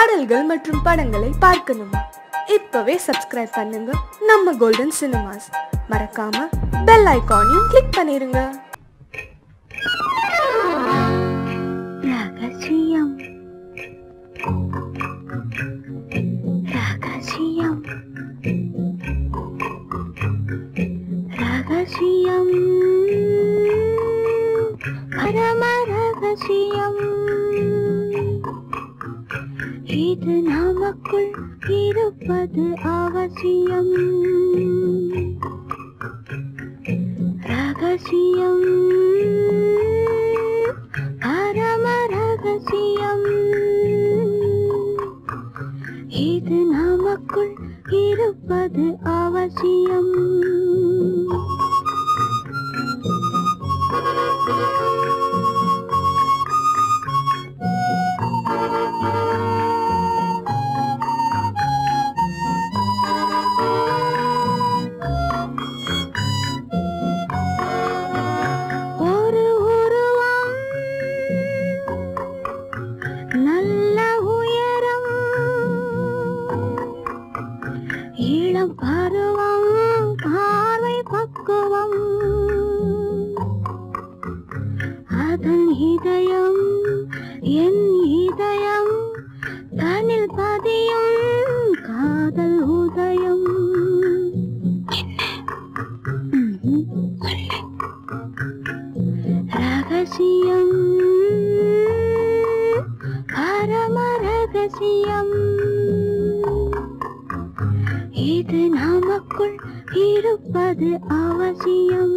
பாடல்கள் மற்றும் படங்களை பார்க்கணுமா இப்பவே சப்ஸ்கிரைப் பண்ணுங்க நம்ம கோல்டன் சினிமாஸ் மறக்காம பெல் ஐகானையும் கிளிக் பண்ணிருங்க ரகசியம் ரகசியம் ரகசியம் பரம ரகசியம் இது நமக்குள் இருப்பது அவசியம் ரகசியம் பரம ரகசியம் இது நமக்குள் இருப்பது அவசியம் ஒரு உருவம் நல்ல உயரம் இளம் பருவம் பார்வை பக்குவம் அதன் இதயம் என் இதயம் தனில் பதியும் காதல் உதயம் ம்ஹும். ரகசியம் பரம ரகசியம் இது நமக்குள் இருப்பது அவசியம்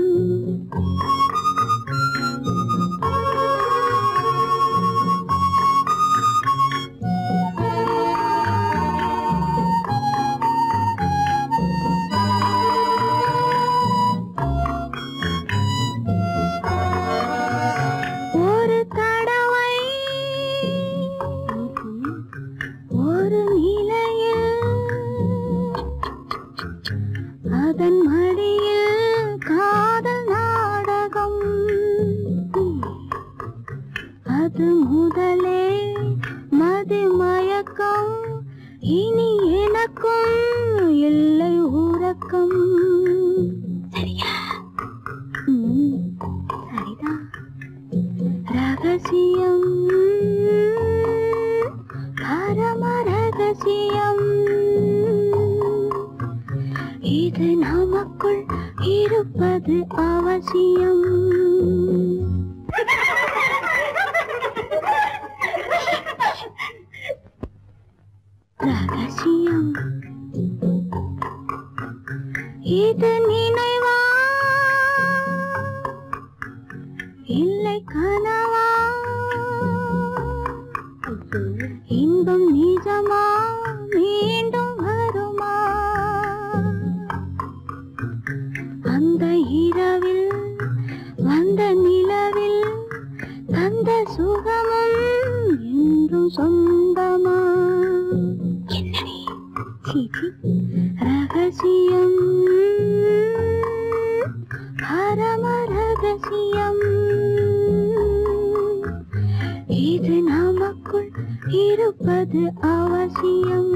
ஒரு தடவை ஒரு நிலையில் அதன் மடியில் காதல் நாடகம் அது முதலே மதி மயக்கம் இனி எனக்கும் இல்லை உறக்கம் சரியா ம், சரிதான் ரகசியம் பரம ரகசியம் இது நமக்குள் இருப்பது அவசியம் ரகசியம் இது நினைவா இல்லை கனவா இன்பம் நிஜமா மீண்டும் வருமா அந்த இரவில் வந்த நிலவில் தந்த சுகமும் என்றும் சொந்தமா என்னடி சீச்சி ரகசியம் பரம ரகசியம் இது நமக்குள் இருப்பது அவசியம்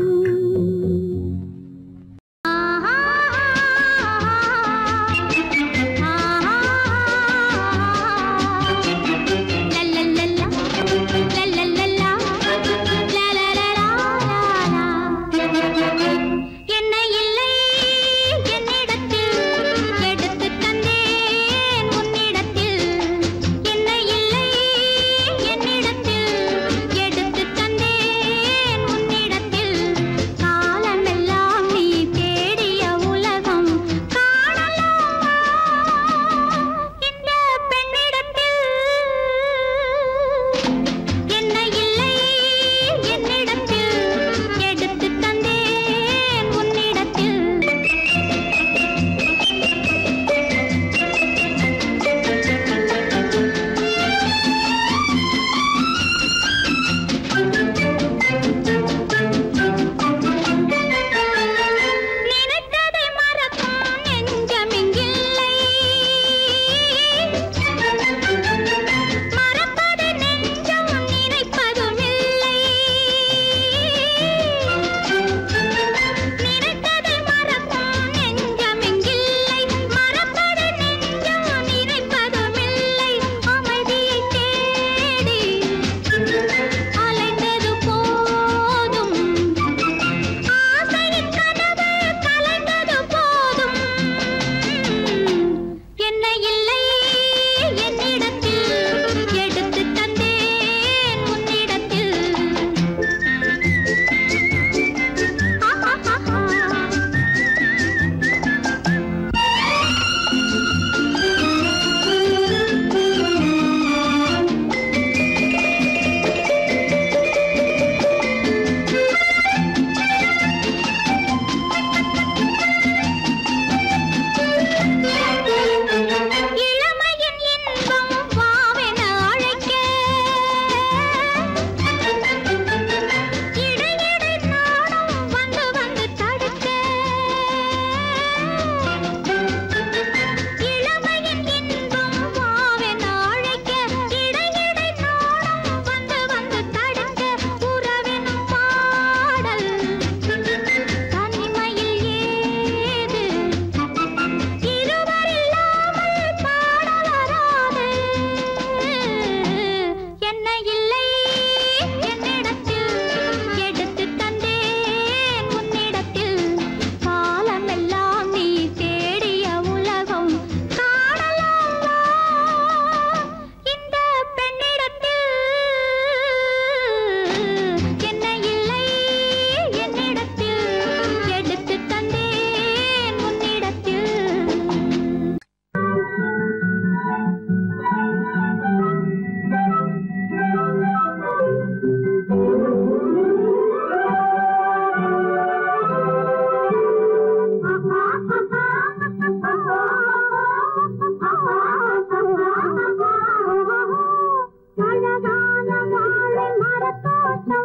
என்னை இல்லை என்னிடத்தில் எடுத்து தந்தேன் உன்னிடத்தில் என்னை இல்லை என்னிடத்தில் எடுத்து தந்தேன் உன்னிடத்தில்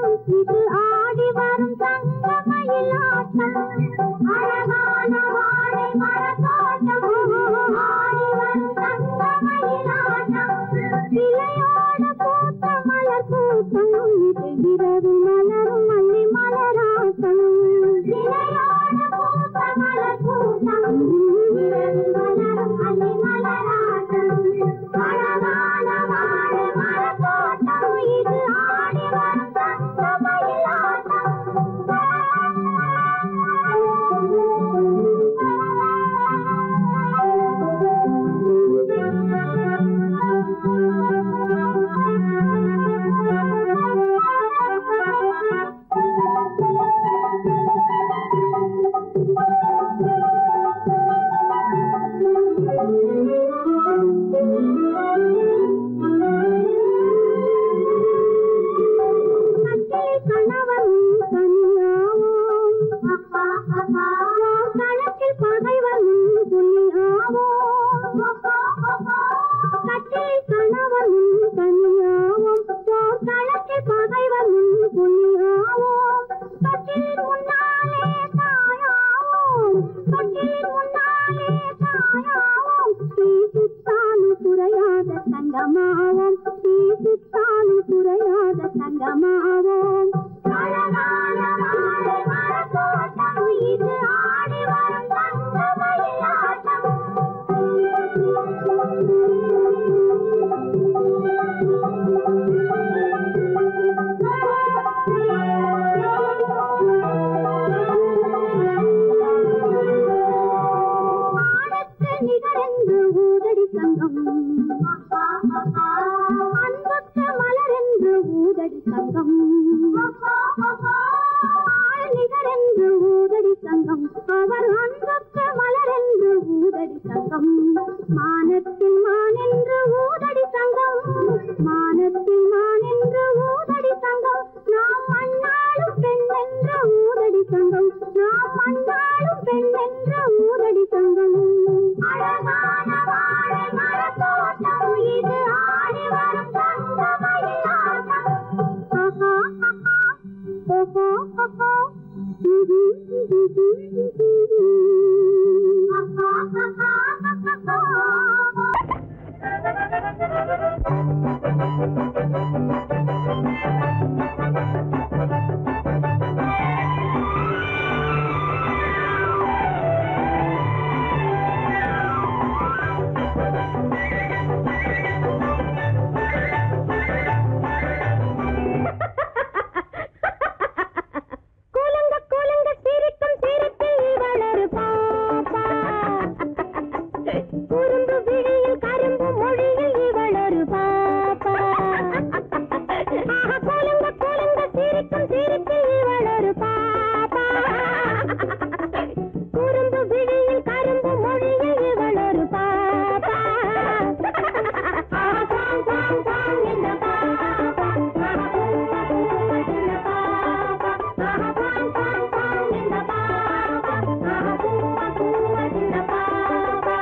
இது ஆடி வரும் தங்கமயிலாட்டம் அழகான வாழை மரத்தோட்டம் ஆடி வரும் தங்கமயிலாட்டம் இலையோட பூத்த மலர் கூட்டம் இது இரவு மலரும் மல்லி மலராட்டம் இலையோட பூத்த மலர் கூட்டம் இரவு மலரும் மல்லி மலராட்டம் அழகான வாழை மரத்தோட்டம் இது ஆடி வரும் கட்டில் கணவன் தனியாவோம் களத்தில் பகைவன் புலியாவோம் கட்டில் கணவன் தனியாவோம் களத்தில் பகைவன் புலியாவோம் கட்டிலின் முன்னாலே தாயாவோம் கட்டிலின் முன்னாலே தாயாவோம் தீ சுத்தாலும் குறையாத தங்கமாவோம் தீ சுத்தாலும் குறையாத தங்கமாவோம் அழகான வாழை மரத்தோட்டம் இது ஆடி வரும் தங்கமயிலாட்டம் ஆடத்து நிகரென்று ஊதடி சங்கம் அன்புக்கு மலரென்று ஊதடி சங்கம் ஆள் நிகரென்று ஊதடி சங்கம் அவர் அன்புக்கு மலரென்று ஊதடி சங்கம் மானத்தில் மானென்று ஊதடி சங்கம் மானத்தில் மானென்று ஊதடி சங்கம் நாம் மண்ணாளும் பெண் என்ற ஊதடி சங்கம் நாம் மண்ணாளும் பெண் என்ற ஊதடி சங்கம் அழகான வாழை மரத்தோட்டம் இது ஆடி வரும் தங்கமயிலாட்டம் ஆஹா ஆஹா ஓஹோ ஓஹோ இது இது இது ஆஹா ஆஹா ஆஹா கூலங்க கூலங்க சிரிக்கும் சிரிப்பில் இவளொரு பாப்பா குறும்பு விழியில் கரும்பு மொழியில் இவளொரு பாப்பா ஆஹா, கூலங்க கூலங்க சிரிக்கும் சிரிப்பில் இவளொரு பாப்பா குறும்பு விழியில் கரும்பு மொழியில் இவளொரு பாப்பா ஆஹா, பாம், பாம், பாம், என்ன பாப்பா ஆஹா, பூவா, பூவா, என்ன பாப்பா ஆஹா, பாம், பாம், பாம், என்ன பாப்பா ஆஹா, பூவா, பூவா, என்ன பாப்பா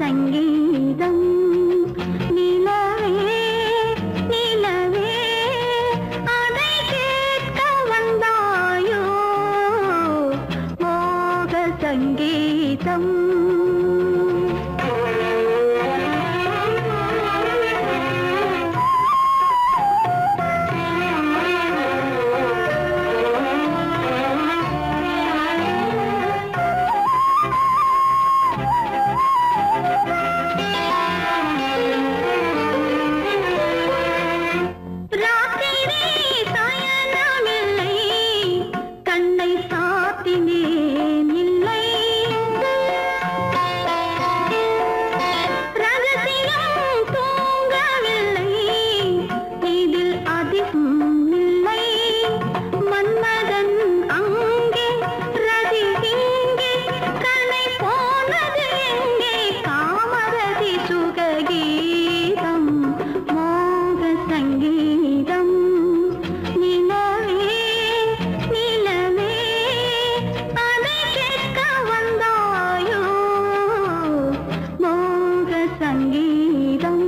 சங்கீதம் நிலவே நிலவே அதை கேட்க வந்தாயோ மோக சங்கீதம் ராத்திரி சாயனமில்லை கண்ணை சாத்தினேன் இல்லை ரகசியம் தூங்கவில்லை இதில் அதிகம் இல்லை மன்மதன் அங்கே ரதி இங்கே கணை போனது எங்கே காமரதி சுககீதம் மோக சங்கீதம் நிலவே நிலவே அதை கேட்க வந்தாயோ மோக சங்கீதம்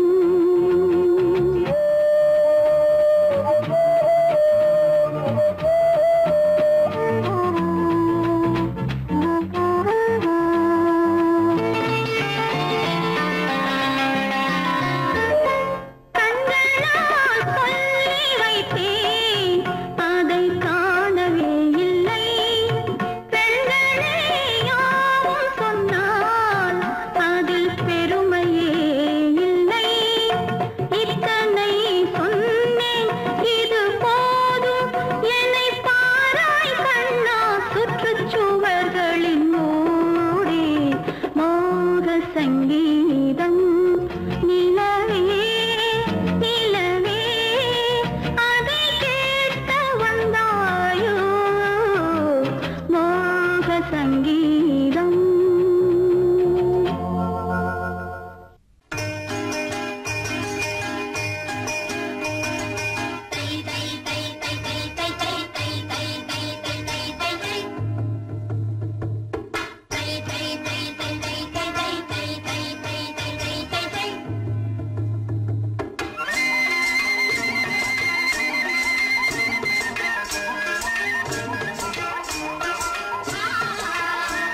கண்களால் சொல்லி வைத்தேன் அதை காணவே இல்லை பெண்களே யாவும் சொன்னால் அதில் பெருமையே இல்லை இத்தனை சொன்னேன் இது போதும் என்னை பாராய் கண்ணா சுற்றுச்சுவர்களின் மூடி மோக சங்கீதம் நிலவே நிலவே அதை கேட்க வந்தாயோ மோக சங்கீதம் ஆ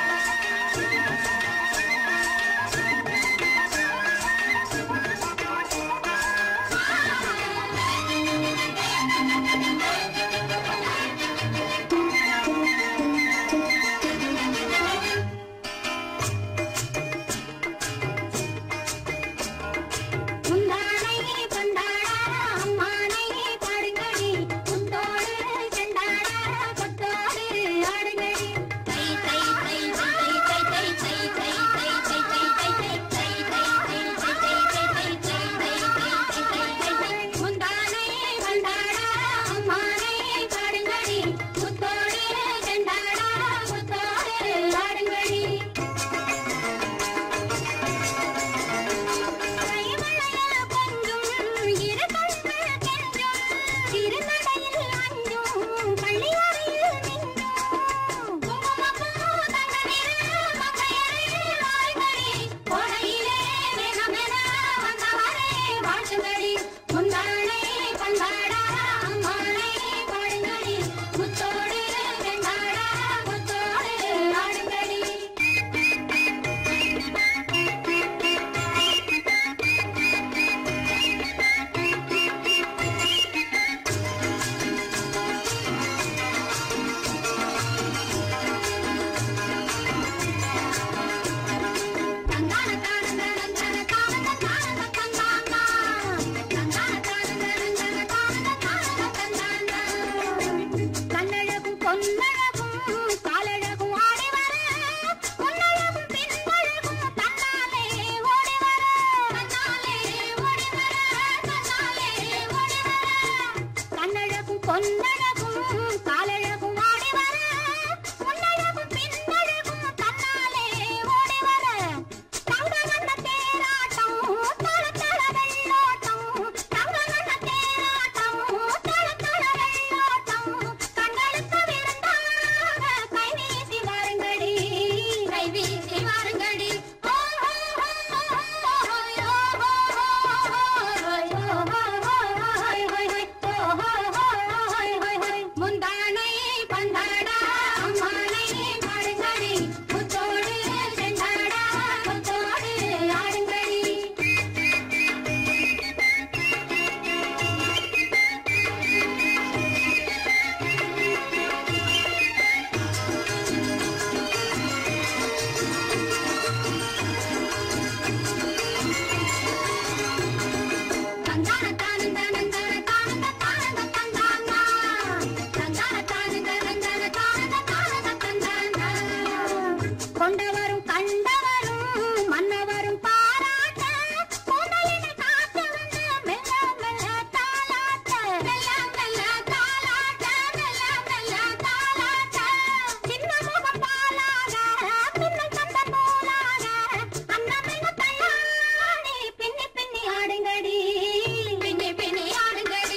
கொண்டவரும் கண்டவரும் மன்னவரும் பாராட்ட முதலினை காத்து வந்து மெல்ல மெல்ல தாலாட்ட மெல்ல மெல்ல தாலாட்ட மெல்ல மெல்ல தாலாட்ட சின்ன முகம் பாலாக பின்னல் தந்த நூலாக அன்னமென்ன தள்ளாடி பின்னி பின்னி ஆடுங்கடி பின்னி பின்னி ஆடுங்கடி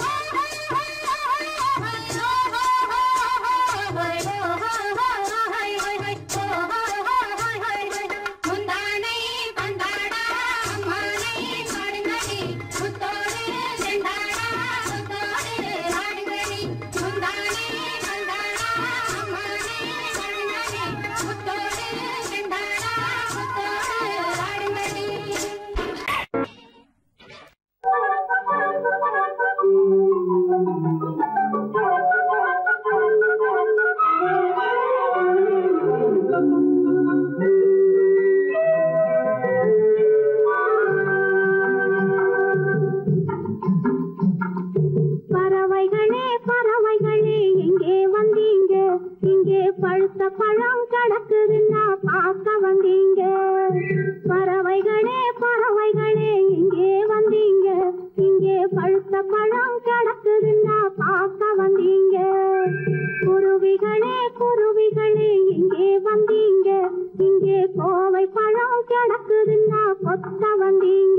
முந்தானை பந்தாடா அம்மானை பாடுங்கடி முத்தோடு செண்டாடா முத்தோடு ஆடுங்கடி முந்தானை பந்தாடா அம்மானை பாடுங்கடி முத்தோடு செண்டாடா முத்தோடு ஆடுங்கடி பறவைகளே பறவைகளே எங்கே வந்தீங்க இங்கே பழுத்த பழம் கிடக்குதுன்னா பார்க்க வந்தீங்க பறவைகளே பறவைகளே எங்கே வந்தீங்க இங்கே பழுத்த பழம் கிடக்குதுன்னா பார்க்க வந்தீங்க குருவிகளே குருவிகளே எங்கே வந்தீங்க இங்கே கோவை பழம் கிடக்குதுன்னா கொத்த வந்தீங்க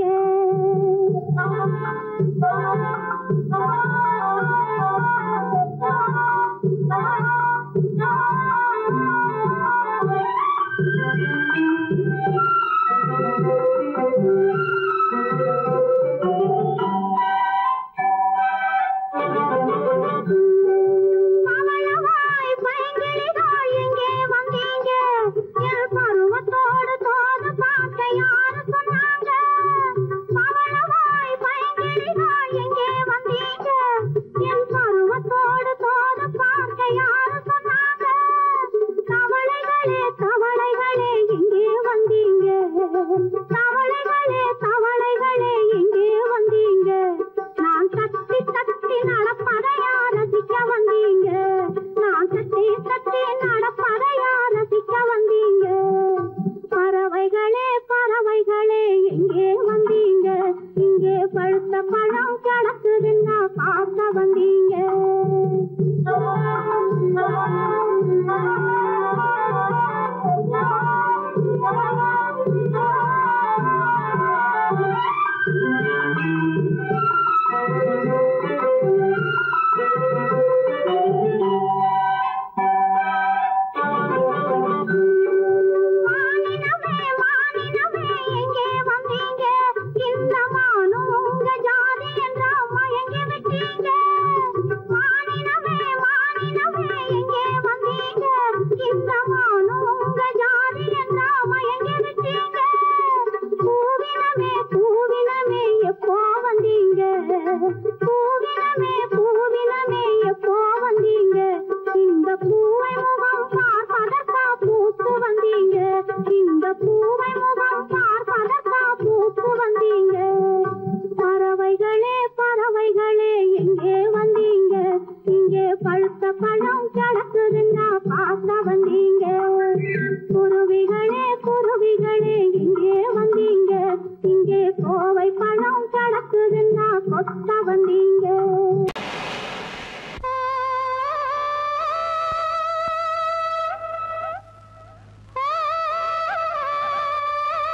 பவளவாய் பைங்கிளிகள் எங்கே வந்தீங்க என் பருவத்தோடு தோது பார்க்க யாரு சொன்னாங்க பவளவாய் பைங்கிளிகள் எங்கே வந்தீங்க என் பருவத்தோடு தோது பார்க்க யாரு சொன்னாங்க கவலைகளே கவலைகளே எங்கே வந்தீங்க கவலைகளே கவலைகளே எங்கே வந்தீங்க நான் தட்டி தட்டி நடப்பதையா ரசிக்க வந்தீங்க நான் தட்டி தட்டி நடப்பதையா ரசிக்க வந்தீங்க பறவைகளே பறவைகளே எங்கே வந்தீங்க இங்கே பழுத்த பழம் கிடக்குதுன்னா பார்க்க வந்தீங்க மானினமே மானினமே எங்கே வந்தீங்க இந்த மானும் உங்க ஜாதி என்றா மயங்கி விட்டீங்க மானினமே மானினமே எங்கே வந்தீங்க இந்த மானும் உங்க ஜாதி என்றா மயங்கி விட்டீங்க பூவினமே பூவினமே எப்போ வந்தீங்க பூவினமே பூவினமே எப்போ வந்தீங்க இந்த பூவை முகம் பார்ப்பதற்கா பூத்து வந்தீங்க இந்த பூவை முகம் பார்ப்பதற்கா பூத்து வந்தீங்க பறவைகளே பறவைகளே எங்கே வந்தீங்க இங்கே பழுத்த பழம் கிடக்குதுன்னா பார்க்க வந்தீங்க குருவிகளே குருவிகளே எங்கே வந்தீங்க இங்கே கோவை பழம் கிடக்குதுன்னா கொத்த வந்தீங்க ஆ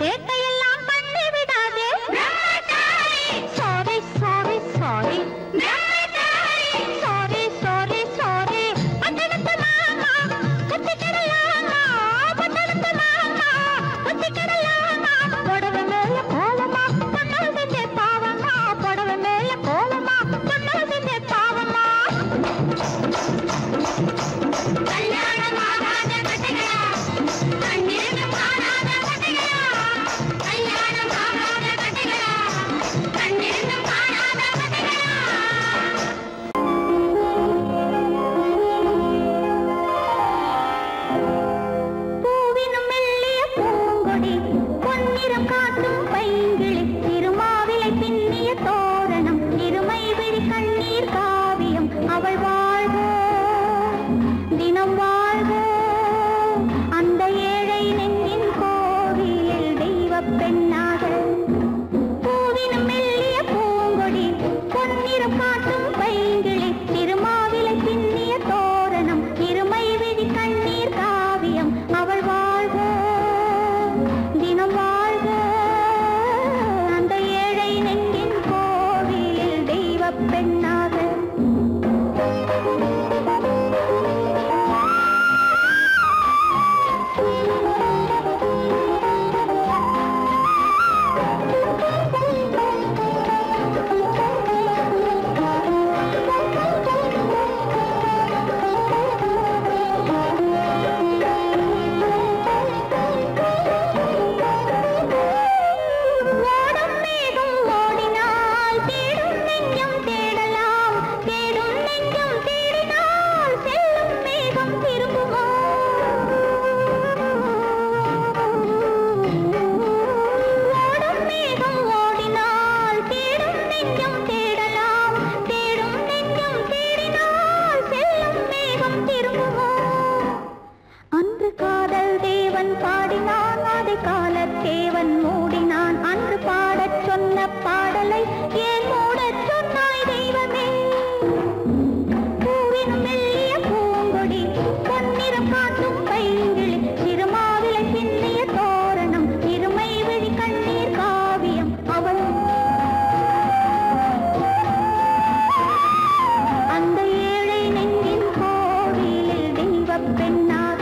சேட்டையெல்லாம் பண்ணி விடாதே sorry sorry sorry sorry sorry sorry பட்டணத்து மாமா குத்திக்கிடலாமா பட்டணத்து மாமா குத்திக்கிடலாமா புடவை மேல கோலமா பொண்ணல் செஞ்ச பாவமா புடவை மேல கோலமா பொண்ணல் செஞ்ச பாவமா கல்யாணம் ஆகாத கட்டைகளா கண்ணிருந்தும் காணாத கட்டைகளா கல்யாணம் ஆகாத கட்டைகளா கண்ணிருந்தும் காணாத கட்டைகளா பூவினும் மெல்லிய பூங்கொடி பொன்னிறம் காட்டும் பைங்கிளி திருமாவிலை பின்னிய தோரணம் இருமை விழி கண்ணீர் காவியம் அவள் வாழ்க தினம் வாழ்க அந்த ஏழை நெஞ்சின் கோவிலில் தெய்வப் பெண்ணாக பூவினும் மெல்லிய பூங்கொடி பொன்னிறம் காட்டும் பைங்கிளி திருமாவிலை பின்னிய தோரணம் இருமை விழி கண்ணீர் காவியம் அவள் வாழ்க தினம் வாழ்க அந்த ஏழை நெஞ்சின் கோவிலில் தெய்வப் பெண்ணாக ஓடும் மேகம் ஓடினால் தேடும் நெஞ்சம் தேடலாம் தேடும் நெஞ்சம் தேடினால் செல்லும் மேகம் திரும்புமோ ஓடும் மேகம் ஓடினால் தேடும் நெஞ்சம் தேடலாம் தேடும் நெஞ்சம் தேடினால் செல்லும் மேகம் திரும்புமோ அன்று காதல் தேவன் பாடினான் அதை காலத்தேவன் மூடினான் அன்று பாடச் சொன்ன பாடலை ஏன் மூடச் சொன்னாய் தெய்வமே பூவினும் மெல்லிய பூங்கொடி பொன்னிறம் காட்டும் பைங்கிளி திருமாவிலை பின்னிய தோரணம் இருமை விழி கண்ணீர் காவியம் அவள் அந்த ஏழை நெஞ்சின் கோவிலில் தெய்வப் பெண்ணாக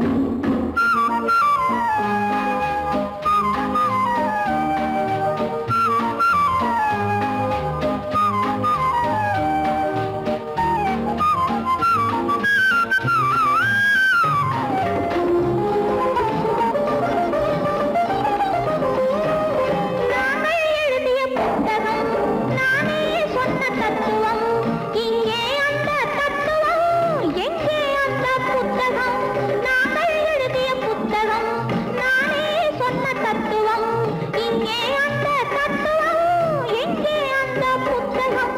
நாங்கள் எழுதிய புத்தகம் நானே சொன்ன தத்துவம் இங்கே அந்த தத்துவம் எங்கே அந்த புத்தகம் நாங்கள் எழுதிய புத்தகம் நானே சொன்ன தத்துவம் இங்கே அந்த தத்துவம் எங்கே அந்த புத்தகம்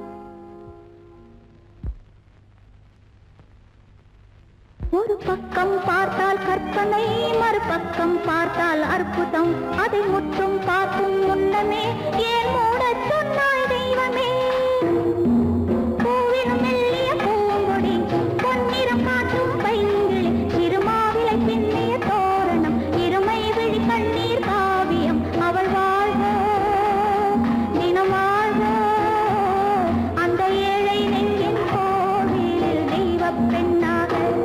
ஒரு பக்கம் பார்த்தால் கற்பனை மறுபக்கம் பார்த்தால் அற்புதம் அதை முற்றும் பார்க்கும் முன்னமே ஏன் மூடச் சொன்னாய் தெய்வமே பூவினும் மெல்லிய பூங்கொடி பொன்னிறம் காட்டும் பைங்கிளி திருமாவிலை பின்னிய தோரணம் இருமை விழி கண்ணீர் காவியம் அவள் வாழ்க தினம் வாழ்க அந்த ஏழை நெஞ்சின் கோவிலில் தெய்வப் பெண்ணாக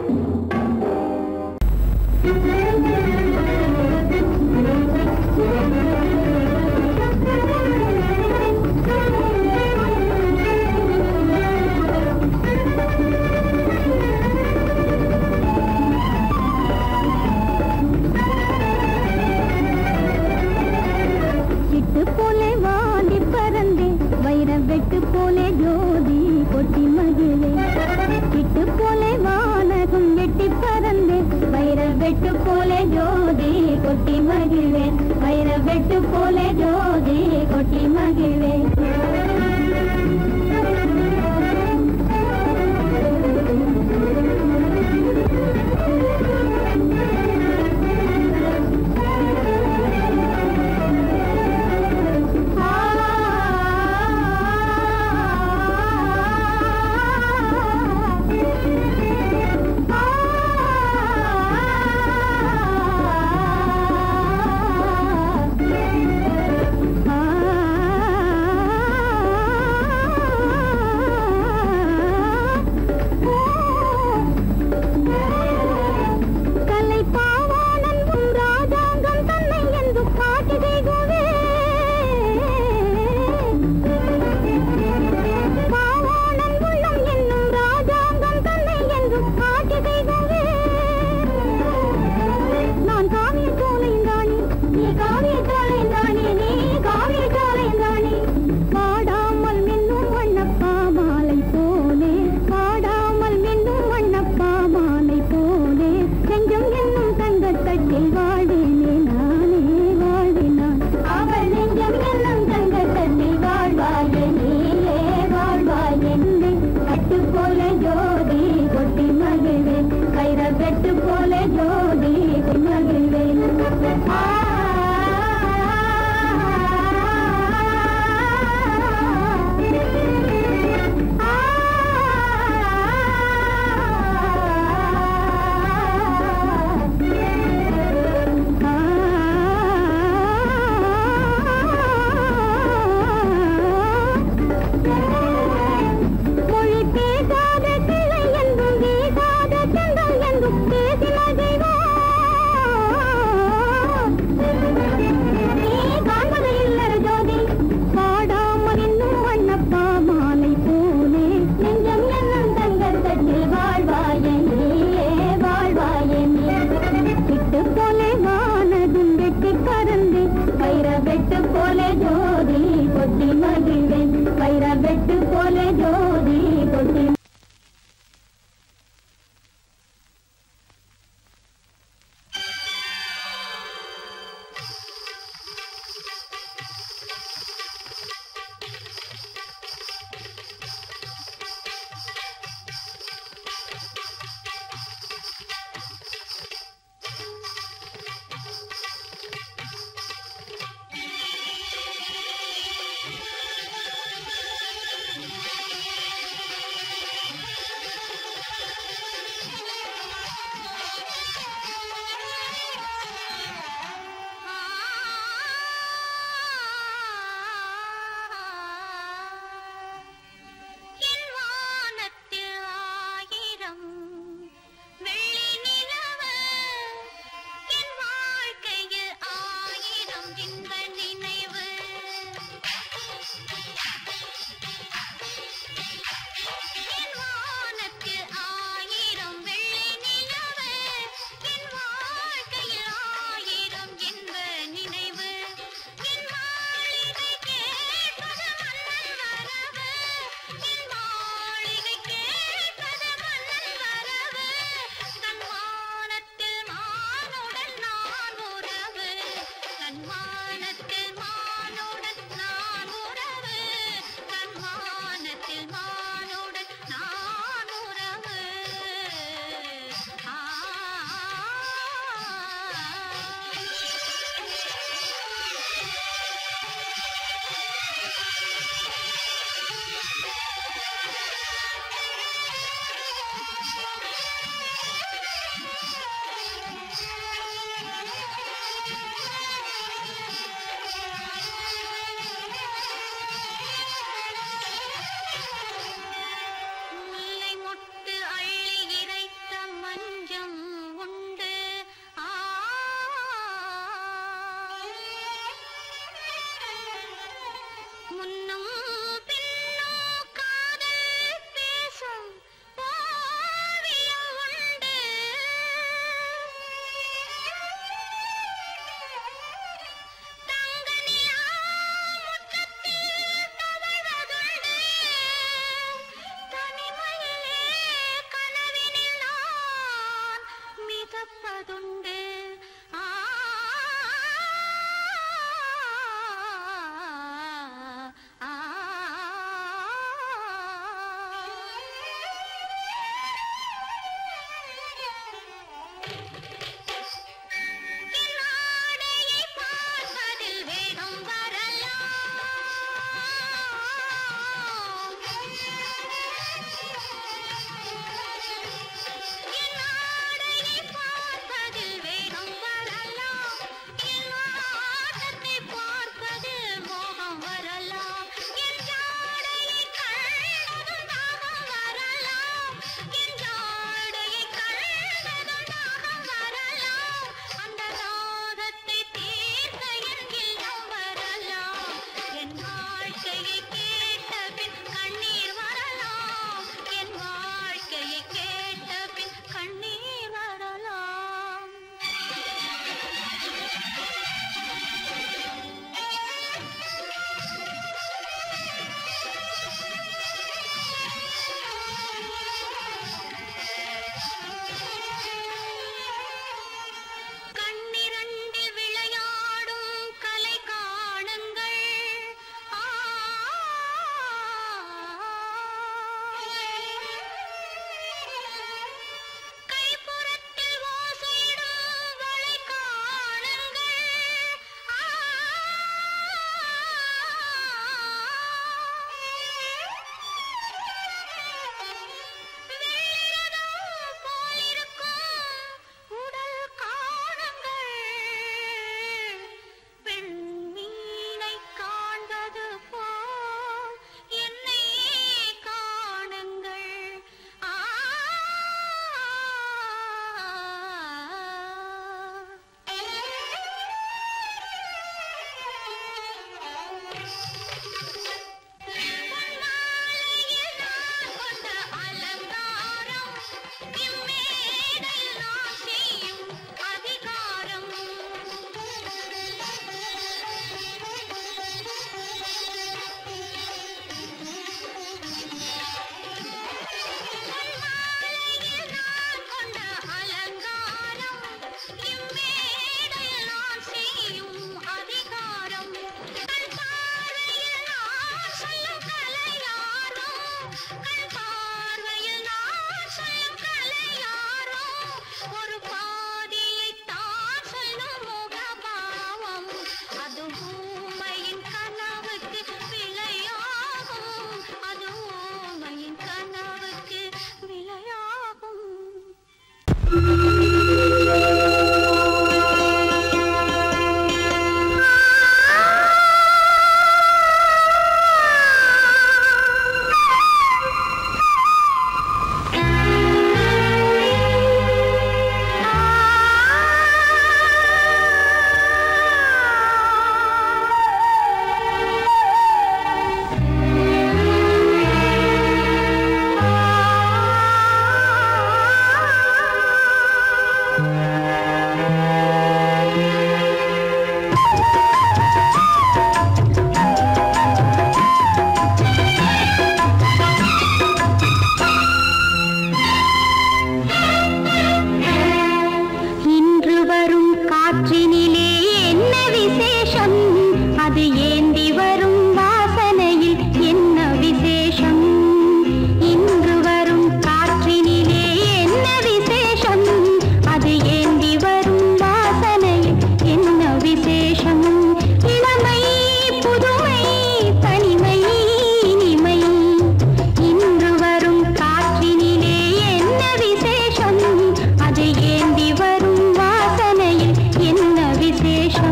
சிட்டு போலே வாடி பறந்தே வைர வெட்டு போலே ஜோதி கொட்டி மகிழே சிட்டு போலே வானகம் வெட்டி பறந்தே வைர வெட்டு போலே ஜோதி கொட்டி மகிழே வைர வெட்டு போலே ஜோதி கொட்டி மகிழே ஆ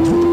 மனம்